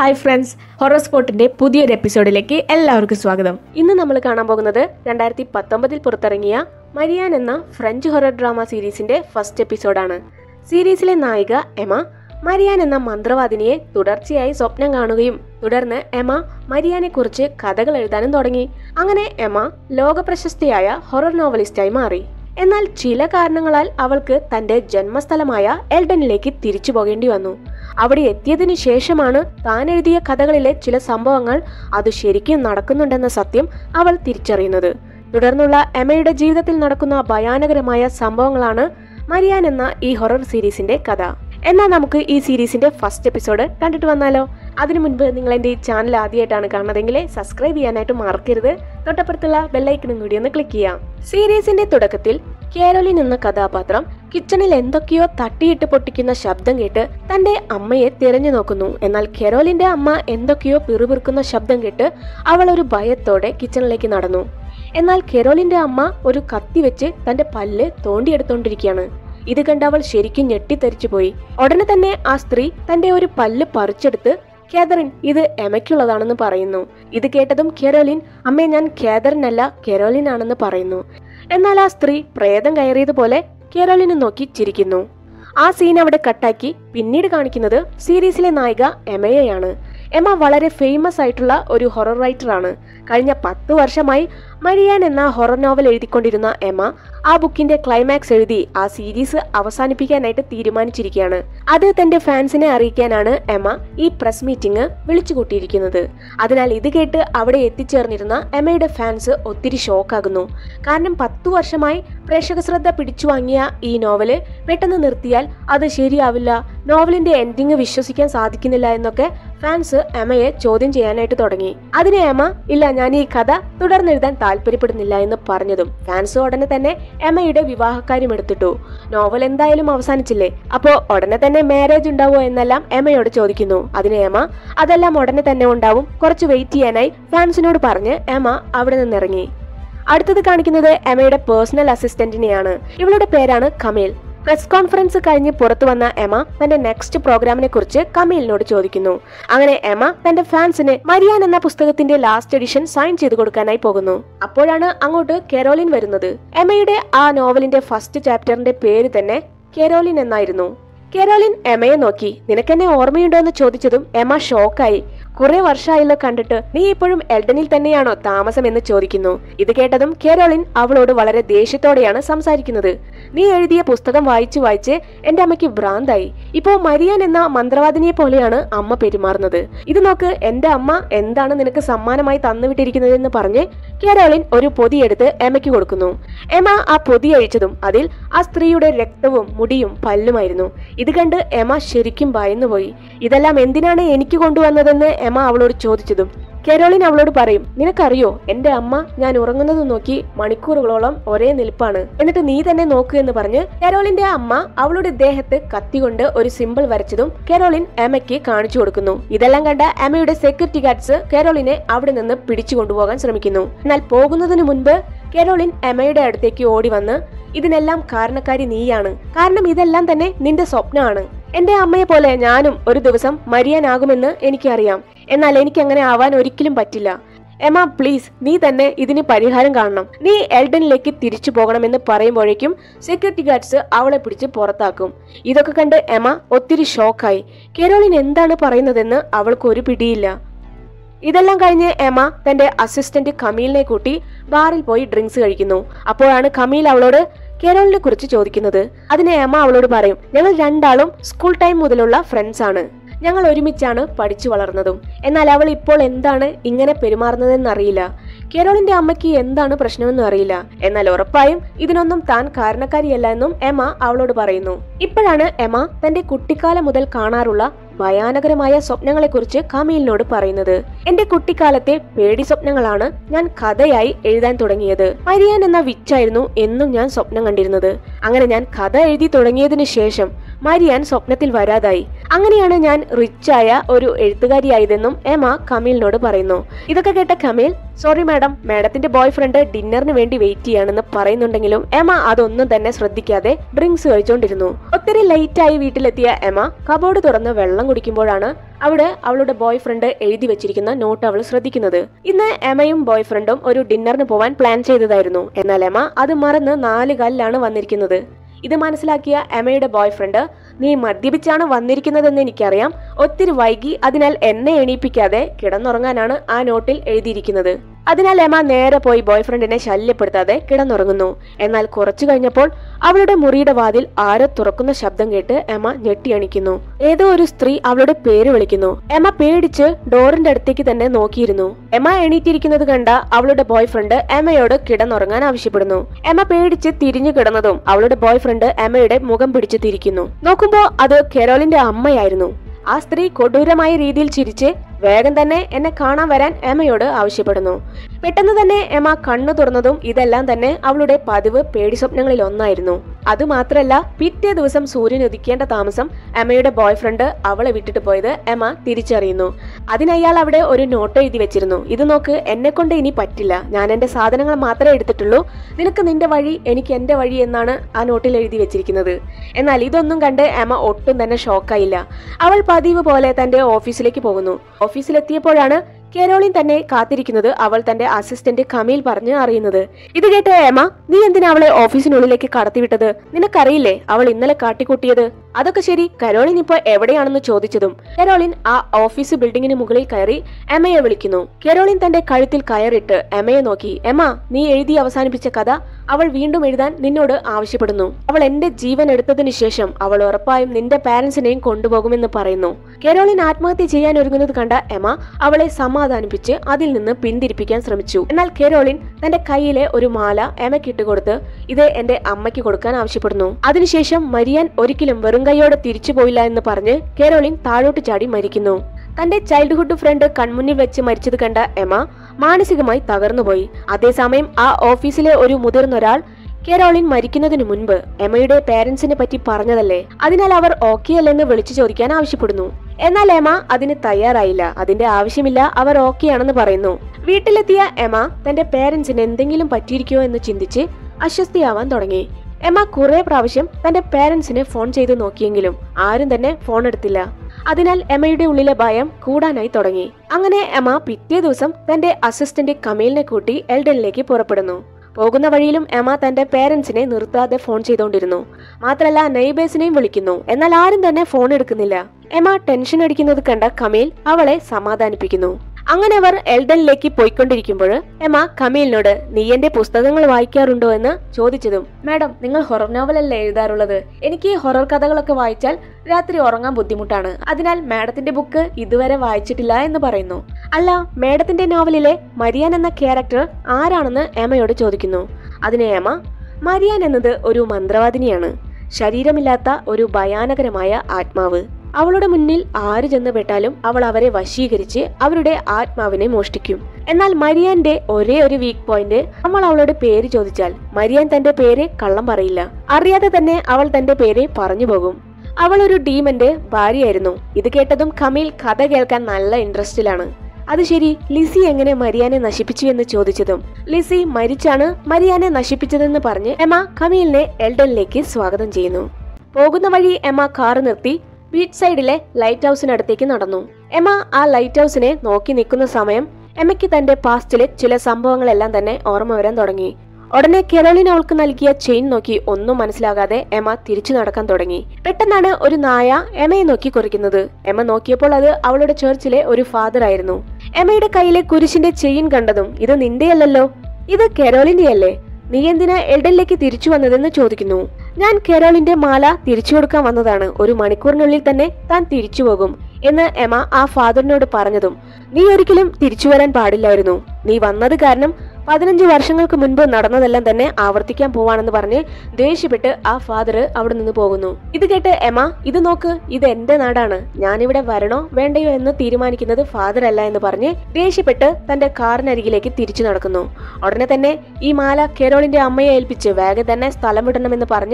hi friends horror സ്പോട്ടിന്റെ പുതിയൊരു എപ്പിസോഡിലേക്ക് എല്ലാവർക്കും സ്വാഗതം ഇന്ന് നമ്മൾ കാണാൻ പോകുന്നത് രണ്ടായിരത്തി പത്തൊമ്പതിൽ പുറത്തിറങ്ങിയ മരിയാൻ എന്ന ഫ്രഞ്ച് ഹൊറർ ഡ്രാമ സീരീസിന്റെ ഫസ്റ്റ് എപ്പിസോഡാണ് സീരീസിലെ നായിക എമ മരിയാൻ എന്ന മന്ത്രവാദിനിയെ തുടർച്ചയായി സ്വപ്നം കാണുകയും തുടർന്ന് എമ മരിയാനെ കുറിച്ച് കഥകൾ എഴുതാനും തുടങ്ങി അങ്ങനെ എമ ലോകപ്രശസ്തിയായ ഹൊറർ നോവലിസ്റ്റായി മാറി എന്നാൽ ചില കാരണങ്ങളാൽ അവൾക്ക് തന്റെ ജന്മസ്ഥലമായ എൽഡനിലേക്ക് തിരിച്ചു പോകേണ്ടി വന്നു അവിടെ എത്തിയതിനു ശേഷമാണ് താൻ എഴുതിയ കഥകളിലെ ചില സംഭവങ്ങൾ അത് ശരിക്കും നടക്കുന്നുണ്ടെന്ന സത്യം അവൾ തിരിച്ചറിയുന്നത് തുടർന്നുള്ള എമയുടെ ജീവിതത്തിൽ നടക്കുന്ന ഭയാനകരമായ സംഭവങ്ങളാണ് മരിയാൻ എന്ന ഈ ഹൊറർ സീരീസിന്റെ കഥ എന്നാൽ നമുക്ക് ഈ സീരീസിന്റെ ഫസ്റ്റ് എപ്പിസോഡ് കണ്ടിട്ട് വന്നാലോ അതിനു മുൻപ് നിങ്ങൾ എൻ്റെ ഈ ചാനൽ ആദ്യമായിട്ടാണ് കാണുന്നതെങ്കിൽ സബ്സ്ക്രൈബ് ചെയ്യാനായിട്ട് മറക്കരുത് തൊട്ടപ്പുറത്തുള്ള ബെല്ലൈക്കണും കൂടി ഒന്ന് ക്ലിക്ക് ചെയ്യാം സീരീസിന്റെ തുടക്കത്തിൽ കേരളിൻ എന്ന കഥാപാത്രം കിച്ചണിൽ എന്തൊക്കെയോ തട്ടിയിട്ട് പൊട്ടിക്കുന്ന ശബ്ദം കേട്ട് തന്റെ അമ്മയെ തിരഞ്ഞു നോക്കുന്നു എന്നാൽ കെരോലിന്റെ അമ്മ എന്തൊക്കെയോ പിറുപിറുക്കുന്ന ശബ്ദം കേട്ട് അവൾ ഒരു ഭയത്തോടെ കിച്ചണിലേക്ക് നടന്നു എന്നാൽ കെരോലിന്റെ അമ്മ ഒരു കത്തി വെച്ച് തന്റെ പല്ല് തോണ്ടിയെടുത്തോണ്ടിരിക്കുകയാണ് ഇത് കണ്ട് അവൾ ശരിക്കും ഞെട്ടിത്തെറിച്ചു പോയി ഉടനെ തന്നെ ആ സ്ത്രീ തന്റെ ഒരു പല്ല് പറിച്ചെടുത്ത് കേതറിൻ ഇത് എമയ്ക്കുള്ളതാണെന്ന് പറയുന്നു ഇത് കേട്ടതും കെരോലിൻ അമ്മേ ഞാൻ കേതറിനല്ല കെരോലിൻ ആണെന്ന് പറയുന്നു എന്നാൽ ആ സ്ത്രീ പ്രേതം കയറിയതുപോലെ കെരോലിനെ നോക്കി ചിരിക്കുന്നു ആ സീൻ അവിടെ കട്ടാക്കി പിന്നീട് കാണിക്കുന്നത് സീരീസിലെ നായിക എമയെയാണ് എമ വളരെ ഫേമസ് ആയിട്ടുള്ള ഒരു ഹൊറർ റൈറ്ററാണ് കഴിഞ്ഞ പത്ത് വർഷമായി മരിയാൻ എന്ന ഹൊറർ നോവൽ എഴുതിക്കൊണ്ടിരുന്ന എമ ആ ബുക്കിന്റെ ക്ലൈമാക്സ് എഴുതി ആ സീരീസ് അവസാനിപ്പിക്കാനായിട്ട് തീരുമാനിച്ചിരിക്കുകയാണ് അത് തന്റെ ഫാൻസിനെ അറിയിക്കാനാണ് എമ ഈ പ്രസ് മീറ്റിംഗ് വിളിച്ചു കൂട്ടിയിരിക്കുന്നത് അതിനാൽ ഇത് കേട്ട് അവിടെ എത്തിച്ചേർന്നിരുന്ന എമയുടെ ഫാൻസ് ഒത്തിരി ഷോക്കാകുന്നു കാരണം പത്തു വർഷമായി പ്രേക്ഷക ശ്രദ്ധ പിടിച്ചു വാങ്ങിയ ഈ നോവല് പെട്ടെന്ന് നിർത്തിയാൽ അത് ശരിയാവില്ല നോവലിന്റെ എൻഡിങ് വിശ്വസിക്കാൻ സാധിക്കുന്നില്ല എന്നൊക്കെ ഫാൻസ് എമയെ ചോദ്യം ചെയ്യാനായിട്ട് തുടങ്ങി അതിന് എമ ഇല്ല ഞാൻ ഈ കഥ തുടർന്നെഴുതാൻ താല്പര്യപ്പെടുന്നില്ല എന്ന് പറഞ്ഞതും ഫാൻസ് ഉടനെ തന്നെ എമയുടെ വിവാഹക്കാര്യം എടുത്തിട്ടു നോവൽ എന്തായാലും അവസാനിച്ചില്ലേ അപ്പോ ഉടനെ തന്നെ മാരേജ് ഉണ്ടാവോ എന്നെല്ലാം എമയോട് ചോദിക്കുന്നു അതിന് എമ അതെല്ലാം ഉടനെ തന്നെ ഉണ്ടാവും കുറച്ച് വെയിറ്റ് ചെയ്യാനായി ഫാൻസിനോട് പറഞ്ഞ് എമ അവിടെ നിന്നിറങ്ങി അടുത്തത് കാണിക്കുന്നത് എമയുടെ പേഴ്സണൽ അസിസ്റ്റന്റിനെയാണ് ഇവളുടെ പേരാണ് കമീൽ പ്രസ് കോൺഫറൻസ് കഴിഞ്ഞ് പുറത്തു വന്ന എമ തന്റെ നെക്സ്റ്റ് പ്രോഗ്രാമിനെ കുറിച്ച് കമീലിനോട് ചോദിക്കുന്നു അങ്ങനെ എമ തന്റെ ഫാൻസിന് മരിയാൻ എന്ന പുസ്തകത്തിന്റെ ലാസ്റ്റ് എഡിഷൻ സൈൻ ചെയ്ത് കൊടുക്കാനായി പോകുന്നു അപ്പോഴാണ് അങ്ങോട്ട് കെരോലിൻ വരുന്നത് എമയുടെ ആ നോവലിന്റെ ഫസ്റ്റ് ചാപ്റ്ററിന്റെ പേര് തന്നെ കെരോലിൻ എന്നായിരുന്നു കെരോലിൻ എമയെ നോക്കി നിനക്കെന്നെ ഓർമ്മയുണ്ടോ എന്ന് ചോദിച്ചതും എമ ഷോക്കായി കുറെ വർഷമായല്ലോ കണ്ടിട്ട് നീ ഇപ്പോഴും എൽഡനിൽ തന്നെയാണോ താമസം എന്ന് ചോദിക്കുന്നു ഇത് കേട്ടതും കെരോളിൻ അവളോട് വളരെ ദേഷ്യത്തോടെയാണ് സംസാരിക്കുന്നത് നീ എഴുതിയ പുസ്തകം വായിച്ചു വായിച്ച് എന്റെ അമ്മയ്ക്ക് ഭ്രാന്തായി ഇപ്പോ മരിയാൻ എന്ന മന്ത്രവാദിനിയെ പോലെയാണ് അമ്മ പെരുമാറുന്നത് ഇത് നോക്ക് എന്റെ അമ്മ എന്താണ് നിനക്ക് സമ്മാനമായി തന്നുവിട്ടിരിക്കുന്നതെന്ന് പറഞ്ഞ് കെരോളിൻ ഒരു പൊതിയെടുത്ത് എമയ്ക്ക് കൊടുക്കുന്നു എമ ആ പൊതി അഴിച്ചതും അതിൽ ആ സ്ത്രീയുടെ രക്തവും മുടിയും പല്ലുമായിരുന്നു ഇത് കണ്ട് എമ ശരിക്കും ഭയന്നുപോയി ഇതെല്ലാം എന്തിനാണ് എനിക്ക് കൊണ്ടുവന്നതെന്ന് എമ അവളോട് ചോദിച്ചതും കെരോളിൻ അവളോട് പറയും നിനക്കറിയോ എന്റെ അമ്മ ഞാൻ ഉറങ്ങുന്നത് നോക്കി മണിക്കൂറുകളോളം ഒരേ നിൽപ്പാണ് എന്നിട്ട് നീ തന്നെ നോക്കൂ എന്ന് പറഞ്ഞ് കെരോളിന്റെ അമ്മ അവളുടെ ദേഹത്ത് കത്തികൊണ്ട് ഒരു സിമ്പിൾ വരച്ചതും കെരോളിൻ എമയ്ക്ക് കാണിച്ചു കൊടുക്കുന്നു ഇതെല്ലാം കണ്ട എമയുടെ സെക്യൂരിറ്റി ഗാർഡ്സ് കെരോളിനെ അവിടെ നിന്ന് പിടിച്ചു കൊണ്ടുപോകാൻ ശ്രമിക്കുന്നു എന്നാൽ പോകുന്നതിന് മുൻപ് കെരോളിൻ എമയുടെ അടുത്തേക്ക് ഓടി വന്ന് ഇതിനെല്ലാം കാരണക്കാരി നീയാണ് കാരണം ഇതെല്ലാം തന്നെ നിന്റെ സ്വപ്നമാണ് എന്റെ അമ്മയെ പോലെ ഞാനും ഒരു ദിവസം മരിയാനാകുമെന്ന് എനിക്കറിയാം എന്നാൽ എനിക്ക് അങ്ങനെ ആവാൻ ഒരിക്കലും പറ്റില്ല എമ പ്ലീസ് നീ തന്നെ ഇതിന് പരിഹാരം കാണണം നീ എൽഡനിലേക്ക് തിരിച്ചു പോകണമെന്ന് പറയുമ്പോഴേക്കും സെക്യൂരിറ്റി ഗാർഡ്സ് അവളെ പിടിച്ച് പുറത്താക്കും ഇതൊക്കെ കണ്ട് എമ ഒത്തിരി ഷോക്കായി കെരോളിൻ എന്താണ് പറയുന്നതെന്ന് അവൾക്ക് ഒരു പിടിയില്ല ഇതെല്ലാം കഴിഞ്ഞ് എമ തന്റെ അസിസ്റ്റന്റ് കമീലിനെ കൂട്ടി ബാറിൽ പോയി ഡ്രിങ്ക്സ് കഴിക്കുന്നു അപ്പോഴാണ് കമീൽ അവളോട് കെരോളിനെ കുറിച്ച് ചോദിക്കുന്നത് അതിന് എമ അവളോട് പറയും ഞങ്ങൾ രണ്ടാളും സ്കൂൾ ടൈം മുതലുള്ള ഫ്രണ്ട്സ് ആണ് ഞങ്ങൾ ഒരുമിച്ചാണ് പഠിച്ചു വളർന്നതും എന്നാൽ അവൾ ഇപ്പോൾ എന്താണ് ഇങ്ങനെ പെരുമാറുന്നതെന്ന് അറിയില്ല കെരോളിന്റെ അമ്മയ്ക്ക് എന്താണ് പ്രശ്നമെന്നും അറിയില്ല എന്നാൽ ഉറപ്പായും ഇതിനൊന്നും താൻ കാരണക്കാരിയല്ല എന്നും എമ അവളോട് പറയുന്നു ഇപ്പോഴാണ് എമ തന്റെ കുട്ടിക്കാലം മുതൽ കാണാറുള്ള ഭയാനകരമായ സ്വപ്നങ്ങളെക്കുറിച്ച് കമീലിനോട് പറയുന്നത് എന്റെ കുട്ടിക്കാലത്തെ പേടി സ്വപ്നങ്ങളാണ് ഞാൻ കഥയായി എഴുതാൻ തുടങ്ങിയത് മരിയാൻ എന്ന വിച്ചായിരുന്നു എന്നും ഞാൻ സ്വപ്നം കണ്ടിരുന്നത് അങ്ങനെ ഞാൻ കഥ എഴുതി തുടങ്ങിയതിനു ശേഷം മരിയാൻ സ്വപ്നത്തിൽ വരാതായി അങ്ങനെയാണ് ഞാൻ റിച്ചായ ഒരു എഴുത്തുകാരിയായതെന്നും എമ കമീലിനോട് പറയുന്നു ഇതൊക്കെ കേട്ട കമീൽ സോറി മാഡം മാഡത്തിന്റെ ബോയ് ഫ്രണ്ട് ഡിന്നറിന് വേണ്ടി വെയിറ്റ് ചെയ്യാണെന്ന് പറയുന്നുണ്ടെങ്കിലും എമ അതൊന്നും തന്നെ ശ്രദ്ധിക്കാതെ ഡ്രിങ്ക്സ് കഴിച്ചുകൊണ്ടിരുന്നു ഒത്തിരി ലേറ്റായി വീട്ടിലെത്തിയ എമ കബോർഡ് തുറന്ന് വെള്ളം കുടിക്കുമ്പോഴാണ് അവിടെ അവളുടെ ബോയ് ഫ്രണ്ട് എഴുതി വെച്ചിരിക്കുന്ന നോട്ട് അവൾ ശ്രദ്ധിക്കുന്നത് ഇന്ന് എമയും ബോയ് ഫ്രണ്ടും ഒരു ഡിന്നറിന് പോവാൻ പ്ലാൻ ചെയ്തതായിരുന്നു എന്നാൽ എമ അത് മറന്ന് നാല് കാലിലാണ് വന്നിരിക്കുന്നത് ഇത് മനസ്സിലാക്കിയ എമയുടെ ബോയ് ഫ്രണ്ട് നീ മദ്യപിച്ചാണ് വന്നിരിക്കുന്നതെന്ന് എനിക്കറിയാം ഒത്തിരി വൈകി അതിനാൽ എന്നെ എണീപ്പിക്കാതെ കിടന്നുറങ്ങാനാണ് ആ നോട്ടിൽ എഴുതിയിരിക്കുന്നത് അതിനാൽ എമ നേരെ പോയി ബോയ് ഫ്രണ്ടിനെ ശല്യപ്പെടുത്താതെ കിടന്നുറങ്ങുന്നു എന്നാൽ കുറച്ചു കഴിഞ്ഞപ്പോൾ അവളുടെ മുറിയുടെ വാതിൽ ആരോ തുറക്കുന്ന ശബ്ദം കേട്ട് എമ ഞെട്ടിയണിക്കുന്നു ഏതോ ഒരു സ്ത്രീ അവളുടെ പേര് വിളിക്കുന്നു എമ പേടിച്ച് ഡോറിന്റെ അടുത്തേക്ക് തന്നെ നോക്കിയിരുന്നു എമ എണീറ്റിരിക്കുന്നത് കണ്ട അവളുടെ ബോയ് ഫ്രണ്ട് എമയോട് കിടന്നുറങ്ങാൻ ആവശ്യപ്പെടുന്നു എമ പേടിച്ച് തിരിഞ്ഞു കിടന്നതും അവളുടെ ബോയ് ഫ്രണ്ട് എമയുടെ മുഖം പിടിച്ച് തിരിക്കുന്നു നോക്കുമ്പോ അത് കെരോളിന്റെ അമ്മയായിരുന്നു ആ സ്ത്രീ കൊടൂരമായ രീതിയിൽ ചിരിച്ച് വേഗം തന്നെ എന്നെ കാണാൻ വരാൻ എമയോട് ആവശ്യപ്പെടുന്നു പെട്ടെന്ന് തന്നെ എമ കണ്ണു തുറന്നതും ഇതെല്ലാം തന്നെ അവളുടെ പതിവ് പേടി സ്വപ്നങ്ങളിൽ ഒന്നായിരുന്നു അതുമാത്രല്ല പിറ്റേ ദിവസം സൂര്യൻ ഉദിക്കേണ്ട താമസം എമയുടെ ബോയ് ഫ്രണ്ട് അവളെ വിട്ടിട്ട് പോയത് എമ തിരിച്ചറിയുന്നു അതിനയാൾ അവിടെ ഒരു നോട്ട് എഴുതി വെച്ചിരുന്നു ഇത് നോക്ക് എന്നെ കൊണ്ട് ഇനി പറ്റില്ല ഞാൻ എന്റെ സാധനങ്ങൾ മാത്രമേ എടുത്തിട്ടുള്ളൂ നിനക്ക് നിന്റെ വഴി എനിക്ക് എന്റെ വഴി എന്നാണ് ആ നോട്ടിൽ എഴുതി വെച്ചിരിക്കുന്നത് എന്നാൽ ഇതൊന്നും കണ്ട് എമ ഒട്ടും തന്നെ ഷോക്കായില്ല അവൾ പതിവ് പോലെ തന്റെ ഓഫീസിലേക്ക് പോകുന്നു ഓഫീസിലെത്തിയപ്പോഴാണ് കെരോളിൻ തന്നെ കാത്തിരിക്കുന്നത് അവൾ തന്റെ അസിസ്റ്റന്റ് കമീൽ പറഞ്ഞ് അറിയുന്നത് ഇത് കേട്ട ഏമ നീ എന്തിനാ അവളെ ഓഫീസിനുള്ളിലേക്ക് കടത്തിവിട്ടത് നിനക്കറിയില്ലേ അവൾ ഇന്നലെ കാട്ടിക്കൂട്ടിയത് അതൊക്കെ ശരി കരോളിൻ ഇപ്പോൾ എവിടെയാണെന്ന് ചോദിച്ചതും കെരോളിൻ ആ ഓഫീസ് ബിൽഡിങ്ങിന് മുകളിൽ കയറി എമയെ വിളിക്കുന്നു കെരോളിൻ തന്റെ കഴുത്തിൽ കയറിട്ട് എമയെ നോക്കി എമ നീ എഴുതി അവസാനിപ്പിച്ച കഥ അവൾ വീണ്ടും എഴുതാൻ നിന്നോട് ആവശ്യപ്പെടുന്നു അവൾ എന്റെ ജീവൻ എടുത്തതിന് ശേഷം അവൾ ഉറപ്പായും നിന്റെ പാരന്റ്സിനെയും കൊണ്ടുപോകുമെന്ന് പറയുന്നു കെരോളിൻ ആത്മഹത്യ ചെയ്യാൻ ഒരുങ്ങുന്നത് കണ്ട എമ അവളെ സമാധാനിപ്പിച്ച് അതിൽ നിന്ന് പിന്തിരിപ്പിക്കാൻ ശ്രമിച്ചു എന്നാൽ കെരോളിൻ തന്റെ കയ്യിലെ ഒരു മാല എമയ്ക്ക് ഇട്ടുകൊടുത്ത് ഇത് എന്റെ അമ്മയ്ക്ക് കൊടുക്കാൻ ആവശ്യപ്പെടുന്നു അതിനുശേഷം മരിയാൻ ഒരിക്കലും വെറും കൈയോടെ തിരിച്ചു പോയില്ല എന്ന് പറഞ്ഞ് കെരോളിൻ താഴോട്ട് ചാടി മരിക്കുന്നു തന്റെ ചൈൽഡ്ഹുഡ് ഫ്രണ്ട് കൺമുന്നിൽ വെച്ച് മരിച്ചത് കണ്ട എമ മാനസികമായി തകർന്നുപോയി അതേസമയം ആ ഓഫീസിലെ ഒരു മുതിർന്ന ഒരാൾ കെരോളിൻ മരിക്കുന്നതിനു മുൻപ് എമയുടെ പേരൻസിനെ പറ്റി പറഞ്ഞതല്ലേ അതിനാൽ അവർ ഓക്കെ അല്ലെന്ന് വിളിച്ചു ചോദിക്കാൻ ആവശ്യപ്പെടുന്നു എന്നാൽ എമ അതിന് തയ്യാറായില്ല അതിന്റെ ആവശ്യമില്ല അവർ ഓക്കെ ആണെന്ന് പറയുന്നു വീട്ടിലെത്തിയ എമ തന്റെ പേരൻസിന് എന്തെങ്കിലും പറ്റിയിരിക്കുമോ എന്ന് ചിന്തിച്ച് അസ്വസ്ഥയാവാൻ തുടങ്ങി എമ കുറെ പ്രാവശ്യം തന്റെ പേരൻസിനെ ഫോൺ ചെയ്തു നോക്കിയെങ്കിലും ആരും തന്നെ ഫോൺ എടുത്തില്ല അതിനാൽ എമയുടെ ഉള്ളിലെ ഭയം കൂടാനായി തുടങ്ങി അങ്ങനെ എമ പിറ്റേ ദിവസം തന്റെ അസിസ്റ്റന്റ് കമീലിനെ കൂട്ടി എൽഡനിലേക്ക് പുറപ്പെടുന്നു പോകുന്ന വഴിയിലും എമ തന്റെ പേരൻസിനെ നിർത്താതെ ഫോൺ ചെയ്തുകൊണ്ടിരുന്നു മാത്രമല്ല നെയ്ബേഴ്സിനെയും വിളിക്കുന്നു എന്നാൽ ആരും തന്നെ ഫോൺ എടുക്കുന്നില്ല എമ ടെൻഷൻ അടിക്കുന്നത് കണ്ട കമീൽ അവളെ സമാധാനിപ്പിക്കുന്നു അങ്ങനെ അവർ എൽഡനിലേക്ക് പോയിക്കൊണ്ടിരിക്കുമ്പോൾ എമ കമീലിനോട് നീ എന്റെ പുസ്തകങ്ങൾ വായിക്കാറുണ്ടോ എന്ന് ചോദിച്ചതും മാഡം നിങ്ങൾ ഹൊറർ നോവലല്ലേ എഴുതാറുള്ളത് എനിക്ക് ഈ ഹൊറർ കഥകളൊക്കെ വായിച്ചാൽ രാത്രി ഉറങ്ങാൻ ബുദ്ധിമുട്ടാണ് അതിനാൽ മാഡത്തിന്റെ ബുക്ക് ഇതുവരെ വായിച്ചിട്ടില്ല എന്ന് പറയുന്നു അല്ല മാഡത്തിന്റെ നോവലിലെ മരിയാൻ എന്ന ക്യാരക്ടർ ആരാണെന്ന് എമയോട് ചോദിക്കുന്നു അതിന് എമ മരിയാൻ എന്നത് ഒരു മന്ത്രവാദിനിയാണ് ശരീരമില്ലാത്ത ഒരു ഭയാനകരമായ ആത്മാവ് അവളുടെ മുന്നിൽ ആര് ചെന്ന് പെട്ടാലും അവൾ അവരെ വശീകരിച്ച് അവരുടെ ആത്മാവിനെ മോഷ്ടിക്കും എന്നാൽ മരിയാന്റെ ഒരേ ഒരു വീക്ക് പോയിന്റ് നമ്മൾ അവളോട് പേര് ചോദിച്ചാൽ മരിയാൻ തന്റെ പേര് കള്ളം പറയില്ല അറിയാതെ തന്നെ അവൾ തന്റെ പേര് പറഞ്ഞു പോകും അവൾ ഒരു ഡീമന്റെ ഭാര്യയായിരുന്നു ഇത് കേട്ടതും കമീൽ കഥ കേൾക്കാൻ നല്ല ഇൻട്രസ്റ്റിലാണ് അത് ശരി ലിസി എങ്ങനെ മരിയാനെ നശിപ്പിച്ചു എന്ന് ചോദിച്ചതും ലിസി മരിച്ചാണ് മരിയാനെ നശിപ്പിച്ചതെന്ന് പറഞ്ഞ് എമ കമീലിനെ എൽഡനിലേക്ക് സ്വാഗതം ചെയ്യുന്നു പോകുന്ന വഴി എമ കാർ നിർത്തി ബീച്ച് സൈഡിലെ ലൈറ്റ് ഹൗസിനടുത്തേക്ക് നടന്നു എമ ആ ലൈറ്റ് ഹൗസിനെ നോക്കി നിൽക്കുന്ന സമയം എമയ്ക്ക് തന്റെ പാസ്റ്റിലെ ചില സംഭവങ്ങളെല്ലാം തന്നെ ഓർമ്മ വരാൻ തുടങ്ങി ഉടനെ കെറോളിൻ അവൾക്ക് നൽകിയ ചെയിൻ നോക്കി ഒന്നും മനസ്സിലാകാതെ എമ തിരിച്ചു നടക്കാൻ തുടങ്ങി പെട്ടെന്നാണ് ഒരു നായ എമയെ നോക്കി കുറിക്കുന്നത് എമ നോക്കിയപ്പോൾ അത് അവളുടെ ചേർച്ചിലെ ഒരു ഫാദർ ആയിരുന്നു എമയുടെ കയ്യിലെ കുരിശിന്റെ ചെയിൻ കണ്ടതും ഇത് നിന്റെയല്ലല്ലോ ഇത് കെറോളിന്റെ അല്ലേ നീ എന്തിനാ എൽഡനിലേക്ക് തിരിച്ചു വന്നതെന്ന് ചോദിക്കുന്നു ഞാൻ കെറോളിന്റെ മാല തിരിച്ചു കൊടുക്കാൻ വന്നതാണ് ഒരു മണിക്കൂറിനുള്ളിൽ തന്നെ താൻ തിരിച്ചു പോകും എന്ന് എമ ആ ഫാദറിനോട് പറഞ്ഞതും നീ ഒരിക്കലും തിരിച്ചു വരാൻ പാടില്ലായിരുന്നു നീ വന്നത് കാരണം പതിനഞ്ച് വർഷങ്ങൾക്ക് മുൻപ് നടന്നതെല്ലാം തന്നെ ആവർത്തിക്കാൻ പോവാണെന്ന് പറഞ്ഞ് ദേഷ്യപ്പെട്ട് ആ ഫാദർ അവിടെ നിന്ന് പോകുന്നു ഇത് കേട്ട് എമ ഇത് നോക്ക് ഇത് എന്റെ നാടാണ് ഞാനിവിടെ വരണോ വേണ്ടയോ എന്ന് തീരുമാനിക്കുന്നത് ഫാദർ അല്ല എന്ന് പറഞ്ഞ് ദേഷ്യപ്പെട്ട് തന്റെ കാറിനരികിലേക്ക് തിരിച്ചു നടക്കുന്നു ഉടനെ തന്നെ ഈ മാല കെരോളിന്റെ അമ്മയെ ഏൽപ്പിച്ച് വേഗം തന്നെ സ്ഥലം വിടണമെന്ന് പറഞ്ഞ്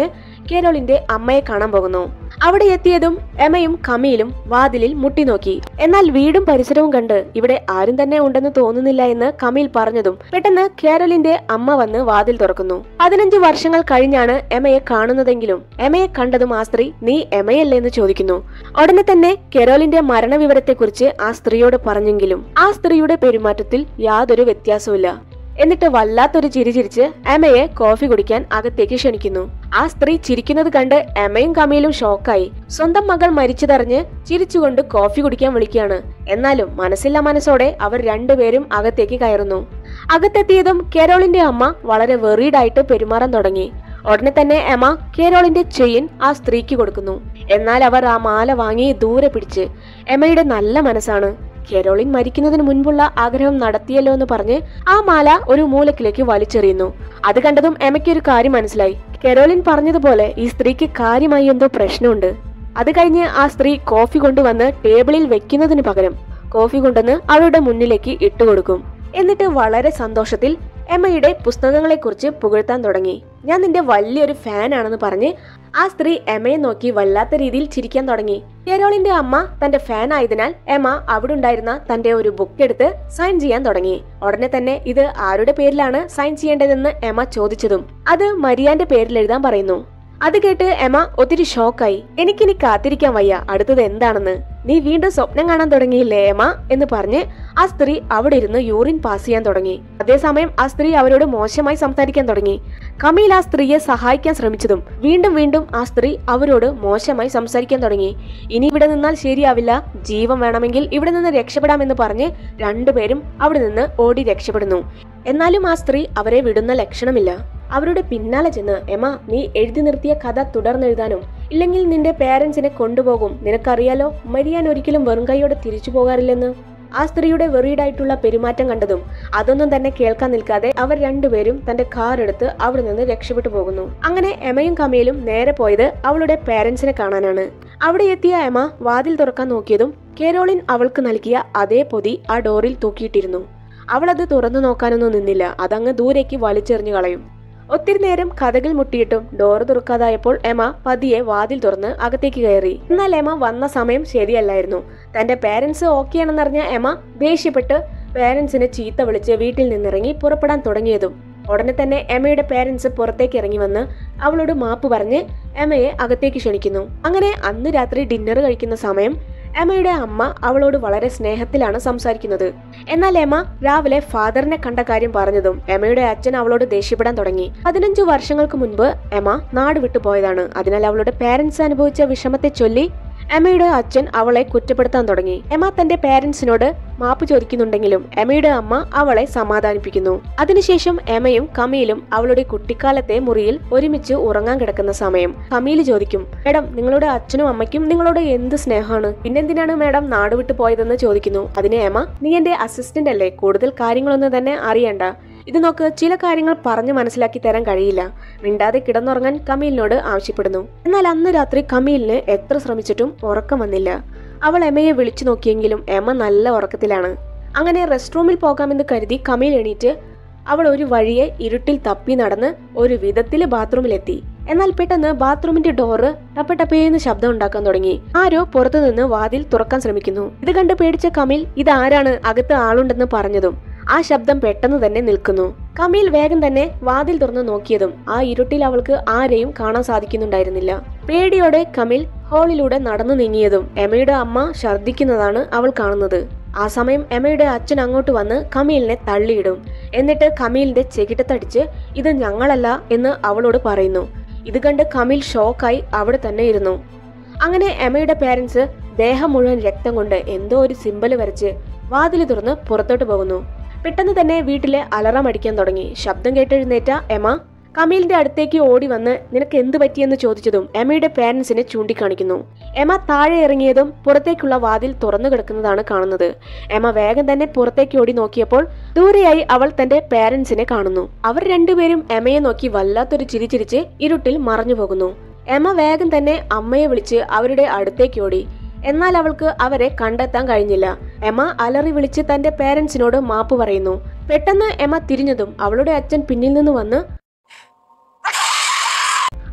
കേരോളിന്റെ അമ്മയെ കാണാൻ പോകുന്നു അവിടെ എത്തിയതും എമയും കമീലും വാതിലിൽ മുട്ടി നോക്കി എന്നാൽ വീടും പരിസരവും കണ്ട് ഇവിടെ ആരും തന്നെ ഉണ്ടെന്ന് തോന്നുന്നില്ല എന്ന് കമീൽ പറഞ്ഞതും പെട്ടെന്ന് കേരളിന്റെ അമ്മ വന്ന് വാതിൽ തുറക്കുന്നു പതിനഞ്ച് വർഷങ്ങൾ കഴിഞ്ഞാണ് എമയെ കാണുന്നതെങ്കിലും എമയെ കണ്ടതും ആ സ്ത്രീ നീ എമയല്ലേ എന്ന് ചോദിക്കുന്നു ഉടനെ തന്നെ കെരോലിന്റെ മരണവിവരത്തെക്കുറിച്ച് ആ സ്ത്രീയോട് പറഞ്ഞെങ്കിലും ആ സ്ത്രീയുടെ പെരുമാറ്റത്തിൽ യാതൊരു വ്യത്യാസവുമില്ല എന്നിട്ട് വല്ലാത്തൊരു ചിരി ചിരിച്ച് എമയെ കോഫി കുടിക്കാൻ അകത്തേക്ക് ക്ഷണിക്കുന്നു ആ സ്ത്രീ ചിരിക്കുന്നത് കണ്ട് എമയും കമീലും ഷോക്കായി സ്വന്തം മകൾ മരിച്ചതറിഞ്ഞ് ചിരിച്ചുകൊണ്ട് കോഫി കുടിക്കാൻ വിളിക്കുകയാണ് എന്നാലും മനസ്സില്ല മനസ്സോടെ അവർ രണ്ടുപേരും അകത്തേക്ക് കയറുന്നു അകത്തെത്തിയതും കെരോളിന്റെ അമ്മ വളരെ വെറീഡായിട്ട് പെരുമാറാൻ തുടങ്ങി ഉടനെ തന്നെ എമ കേരോളിന്റെ ചെയിൻ ആ സ്ത്രീക്ക് കൊടുക്കുന്നു എന്നാൽ അവർ ആ മാല വാങ്ങി ദൂരെ പിടിച്ച് എമയുടെ നല്ല മനസ്സാണ് കെരോളിൻ മരിക്കുന്നതിന് മുൻപുള്ള ആഗ്രഹം നടത്തിയല്ലോ എന്ന് പറഞ്ഞ് ആ മാല ഒരു മൂലക്കിലേക്ക് വലിച്ചെറിയുന്നു അത് കണ്ടതും എമയ്ക്ക് ഒരു കാര്യം മനസ്സിലായി കെരോളിൻ പറഞ്ഞതുപോലെ ഈ സ്ത്രീക്ക് കാര്യമായി എന്തോ പ്രശ്നമുണ്ട് അത് കഴിഞ്ഞ് ആ സ്ത്രീ കോഫി കൊണ്ടുവന്ന് ടേബിളിൽ വെക്കുന്നതിന് പകരം കോഫി കൊണ്ടുവന്ന് അവളുടെ മുന്നിലേക്ക് ഇട്ടുകൊടുക്കും എന്നിട്ട് വളരെ സന്തോഷത്തിൽ എമ്മയുടെ പുസ്തകങ്ങളെക്കുറിച്ച് പുകഴ്ത്താൻ തുടങ്ങി ഞാൻ നിന്റെ വലിയൊരു ഫാൻ ആണെന്ന് പറഞ്ഞ് ആ സ്ത്രീ എമ്മയെ നോക്കി വല്ലാത്ത രീതിയിൽ ചിരിക്കാൻ തുടങ്ങി കെരോളിന്റെ അമ്മ തന്റെ ഫാൻ ആയതിനാൽ എമ്മ അവിടെ ഉണ്ടായിരുന്ന തന്റെ ഒരു ബുക്ക് എടുത്ത് സൈൻ ചെയ്യാൻ തുടങ്ങി ഉടനെ തന്നെ ഇത് ആരുടെ പേരിലാണ് സൈൻ ചെയ്യേണ്ടതെന്ന് എമ്മ ചോദിച്ചതും അത് മരിയാന്റെ പേരിൽ എഴുതാൻ പറയുന്നു അത് കേട്ട് എമ ഒത്തിരി ഷോക്കായി എനിക്കിനി കാത്തിരിക്കാൻ വയ്യ അടുത്തത് എന്താണെന്ന് നീ വീണ്ടും സ്വപ്നം കാണാൻ തുടങ്ങിയില്ലേ എമ എന്ന് പറഞ്ഞ് ആ സ്ത്രീ അവിടെ ഇരുന്ന് യൂറിൻ പാസ് ചെയ്യാൻ തുടങ്ങി അതേസമയം ആ സ്ത്രീ അവരോട് മോശമായി സംസാരിക്കാൻ തുടങ്ങി കമീൽ ആ സ്ത്രീയെ സഹായിക്കാൻ ശ്രമിച്ചതും വീണ്ടും വീണ്ടും ആ സ്ത്രീ അവരോട് മോശമായി സംസാരിക്കാൻ തുടങ്ങി ഇനി ഇവിടെ നിന്നാൽ ശരിയാവില്ല ജീവൻ വേണമെങ്കിൽ ഇവിടെ നിന്ന് രക്ഷപ്പെടാമെന്ന് പറഞ്ഞ് രണ്ടുപേരും അവിടെ നിന്ന് ഓടി രക്ഷപ്പെടുന്നു എന്നാലും ആ സ്ത്രീ അവരെ വിടുന്ന ലക്ഷണമില്ല അവരുടെ പിന്നാലെ ചെന്ന് എമ നീ എഴുതി നിർത്തിയ കഥ തുടർന്നെഴുതാനും ഇല്ലെങ്കിൽ നിന്റെ പേരൻസിനെ കൊണ്ടുപോകും നിനക്കറിയാലോ മരിയാൻ ഒരിക്കലും വെറും കൈയോടെ തിരിച്ചു പോകാറില്ലെന്ന് ആ സ്ത്രീയുടെ വെറീഡായിട്ടുള്ള പെരുമാറ്റം കണ്ടതും അതൊന്നും തന്നെ കേൾക്കാൻ നിൽക്കാതെ അവർ രണ്ടുപേരും തന്റെ കാർ എടുത്ത് അവിടെ നിന്ന് രക്ഷപ്പെട്ടു പോകുന്നു അങ്ങനെ എമയും കമയിലും നേരെ പോയത് അവളുടെ പേരൻസിനെ കാണാനാണ് അവിടെ എത്തിയ എമ വാതിൽ തുറക്കാൻ നോക്കിയതും കേരോളിൻ അവൾക്ക് നൽകിയ അതേ പൊതി ആ ഡോറിൽ തൂക്കിയിട്ടിരുന്നു അവൾ അത് തുറന്നു നോക്കാനൊന്നും നിന്നില്ല അതങ്ങ് ദൂരേക്ക് വലിച്ചെറിഞ്ഞു കളയും ഒത്തിരി നേരം കഥകൾ മുട്ടിയിട്ടും ഡോർ തുറക്കാതായപ്പോൾ എമ പതിയെ വാതിൽ തുറന്ന് അകത്തേക്ക് കയറി എന്നാൽ എമ വന്ന സമയം ശരിയല്ലായിരുന്നു തന്റെ പേരൻസ് ഓക്കെയാണെന്നറിഞ്ഞ എമ ദേഷ്യപ്പെട്ട് പേരൻസിനെ ചീത്ത വിളിച്ച് വീട്ടിൽ നിന്നിറങ്ങി പുറപ്പെടാൻ തുടങ്ങിയതും ഉടനെ തന്നെ എമയുടെ പേരൻസ് പുറത്തേക്ക് ഇറങ്ങി വന്ന് അവളോട് മാപ്പ് പറഞ്ഞ് എമയെ അകത്തേക്ക് ക്ഷണിക്കുന്നു അങ്ങനെ അന്ന് രാത്രി ഡിന്നർ കഴിക്കുന്ന സമയം എമയുടെ അമ്മ അവളോട് വളരെ സ്നേഹത്തിലാണ് സംസാരിക്കുന്നത് എന്നാൽ എമ രാവിലെ ഫാദറിനെ കണ്ട കാര്യം പറഞ്ഞതും എമയുടെ അച്ഛൻ അവളോട് ദേഷ്യപ്പെടാൻ തുടങ്ങി പതിനഞ്ചു വർഷങ്ങൾക്ക് മുൻപ് എമ നാട് വിട്ടു പോയതാണ് അതിനാൽ അവളുടെ പേരൻസ് അനുഭവിച്ച വിഷമത്തെ ചൊല്ലി എമയുടെ അച്ഛൻ അവളെ കുറ്റപ്പെടുത്താൻ തുടങ്ങി എമ തന്റെ പേരൻസിനോട് മാപ്പ് ചോദിക്കുന്നുണ്ടെങ്കിലും എമയുടെ അമ്മ അവളെ സമാധാനിപ്പിക്കുന്നു അതിനുശേഷം എമയും കമീലും അവളുടെ കുട്ടിക്കാലത്തെ മുറിയിൽ ഒരുമിച്ച് ഉറങ്ങാൻ കിടക്കുന്ന സമയം കമീല് ചോദിക്കും മേഡം നിങ്ങളുടെ അച്ഛനും അമ്മയ്ക്കും നിങ്ങളോട് എന്ത് സ്നേഹമാണ് പിന്നെന്തിനാണ് മേഡം നാട് വിട്ടു പോയതെന്ന് ചോദിക്കുന്നു അതിന് എമ നീ എന്റെ അസിസ്റ്റന്റ് അല്ലേ കൂടുതൽ കാര്യങ്ങളൊന്നും തന്നെ അറിയണ്ട ഇത് നോക്ക് ചില കാര്യങ്ങൾ പറഞ്ഞു മനസ്സിലാക്കി തരാൻ കഴിയില്ല മിണ്ടാതെ കിടന്നുറങ്ങാൻ കമീലിനോട് ആവശ്യപ്പെടുന്നു എന്നാൽ അന്ന് രാത്രി കമീലിന് എത്ര ശ്രമിച്ചിട്ടും ഉറക്കം വന്നില്ല അവൾ എമയെ വിളിച്ചു നോക്കിയെങ്കിലും എമ നല്ല ഉറക്കത്തിലാണ് അങ്ങനെ റെസ്റ്റ് റൂമിൽ പോകാമെന്ന് കരുതി കമീൽ എണീറ്റ് അവൾ ഒരു വഴിയെ ഇരുട്ടിൽ തപ്പി നടന്ന് ഒരു വിധത്തിൽ ബാത്റൂമിലെത്തി എന്നാൽ പെട്ടെന്ന് ബാത്റൂമിന്റെ ഡോറ് ടപ്പ ടപ്പേന്ന് ശബ്ദം ഉണ്ടാക്കാൻ തുടങ്ങി ആരോ പുറത്തുനിന്ന് വാതിൽ തുറക്കാൻ ശ്രമിക്കുന്നു ഇത് കണ്ട് പേടിച്ച കമീൽ ഇതാരാണ് അകത്ത് ആളുണ്ടെന്ന് പറഞ്ഞതും ആ ശബ്ദം പെട്ടെന്ന് തന്നെ നിൽക്കുന്നു കമീൽ വേഗം തന്നെ വാതിൽ തുറന്നു നോക്കിയതും ആ ഇരുട്ടിൽ അവൾക്ക് ആരെയും കാണാൻ സാധിക്കുന്നുണ്ടായിരുന്നില്ല പേടിയോടെ കമീൽ ഹാളിലൂടെ നടന്നു നീങ്ങിയതും എമയുടെ അമ്മ ഛർദ്ദിക്കുന്നതാണ് അവൾ കാണുന്നത് ആ സമയം എമയുടെ അച്ഛൻ അങ്ങോട്ട് വന്ന് കമീലിനെ തള്ളിയിടും എന്നിട്ട് കമീലിന്റെ ചെകിട്ടത്തടിച്ച് ഇത് ഞങ്ങളല്ല എന്ന് അവളോട് പറയുന്നു ഇത് കണ്ട് കമീൽ ഷോക്കായി അവിടെ തന്നെ ഇരുന്നു അങ്ങനെ എമയുടെ പേരൻസ് ദേഹം മുഴുവൻ രക്തം കൊണ്ട് എന്തോ ഒരു സിമ്പല് വരച്ച് വാതിൽ തുറന്ന് പുറത്തോട്ട് പോകുന്നു പെട്ടെന്ന് തന്നെ വീട്ടിലെ അലറാം അടിക്കാൻ തുടങ്ങി ശബ്ദം കേട്ടെഴുന്നേറ്റ എമ കമീലിന്റെ അടുത്തേക്ക് ഓടി വന്ന് നിനക്ക് എന്ത് പറ്റിയെന്ന് ചോദിച്ചതും എമയുടെ പേരൻസിനെ ചൂണ്ടിക്കാണിക്കുന്നു എമ താഴെ ഇറങ്ങിയതും പുറത്തേക്കുള്ള വാതിൽ തുറന്നു കിടക്കുന്നതാണ് കാണുന്നത് എമ വേഗം തന്നെ പുറത്തേക്ക് ഓടി നോക്കിയപ്പോൾ ദൂരെയായി അവൾ തന്റെ പേരൻസിനെ കാണുന്നു അവർ രണ്ടുപേരും എമയെ നോക്കി വല്ലാത്തൊരു ചിരി ചിരിച്ച് ഇരുട്ടിൽ മറഞ്ഞു പോകുന്നു എമ വേഗം തന്നെ അമ്മയെ വിളിച്ച് അവരുടെ അടുത്തേക്ക് ഓടി എന്നാൽ അവൾക്ക് അവരെ കണ്ടെത്താൻ കഴിഞ്ഞില്ല എമ അലറി വിളിച്ച് തന്റെ പേരൻസിനോട് മാപ്പ് പറയുന്നു പെട്ടെന്ന് എമ തിരിഞ്ഞതും അവളുടെ അച്ഛൻ പിന്നിൽ നിന്ന് വന്ന്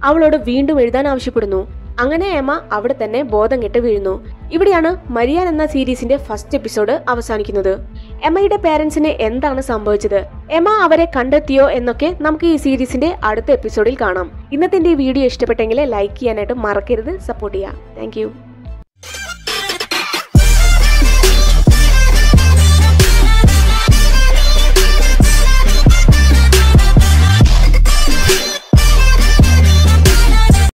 അവളോട് വീണ്ടും എഴുതാൻ ആവശ്യപ്പെടുന്നു അങ്ങനെ എമ അവിടെ തന്നെ ബോധം കെട്ട് വീഴുന്നു ഇവിടെയാണ് മരിയാൻ എന്ന സീരീസിന്റെ ഫസ്റ്റ് എപ്പിസോഡ് അവസാനിക്കുന്നത് എമ്മയുടെ പേരൻസിന് എന്താണ് സംഭവിച്ചത് എമ അവരെ കണ്ടെത്തിയോ എന്നൊക്കെ നമുക്ക് ഈ സീരീസിന്റെ അടുത്ത എപ്പിസോഡിൽ കാണാം ഇന്നത്തെ ഈ വീഡിയോ ഇഷ്ടപ്പെട്ടെങ്കിൽ ലൈക്ക് ചെയ്യാനായിട്ട് മറക്കരുത് സപ്പോർട്ട് ചെയ്യാം താങ്ക്